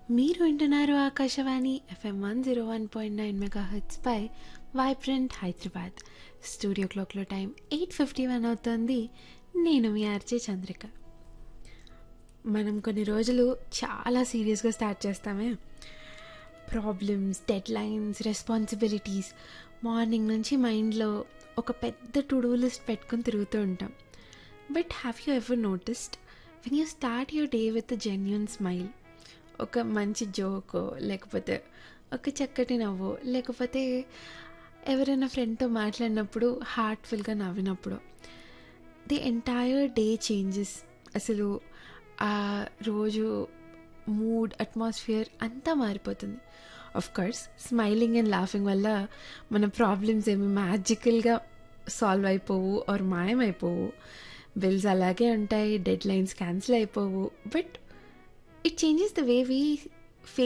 మీరు వింటున్నారు Akashvani FM one zero one point nine mega పై వైబ్రెంట్ హైదరాబాద్ స్టూడియో క్లాక్లో టైం ఎయిట్ ఫిఫ్టీ వన్ అవుతుంది నేను మీ ఆర్జే చంద్రిక మనం కొన్ని రోజులు చాలా సీరియస్గా స్టార్ట్ చేస్తామే problems deadlines responsibilities morning నుంచి మైండ్లో ఒక పెద్ద టు డూ లిస్ట్ పెట్టుకొని తిరుగుతూ ఉంటాం but have you ever noticed when you start your day with genuine smile ఒక మంచి జోకో లేకపోతే ఒక చక్కటి నవ్వు లేకపోతే ఎవరైనా ఫ్రెండ్తో మాట్లాడినప్పుడు హార్ట్ఫుల్గా నవ్వినప్పుడు ది ఎంటైర్ డే చేంజెస్ అసలు ఆ రోజు మూడ్ అట్మాస్ఫియర్ అంతా మారిపోతుంది of course smiling and laughing వల్ల మన ప్రాబ్లమ్స్ ఏమి మ్యాజికల్గా సాల్వ్ అయిపోవు ఆర్ మాయమైపోవు బిల్స్ అలాగే ఉంటాయి డెడ్ లైన్స్ క్యాన్సిల్ అయిపోవు but it changes the way we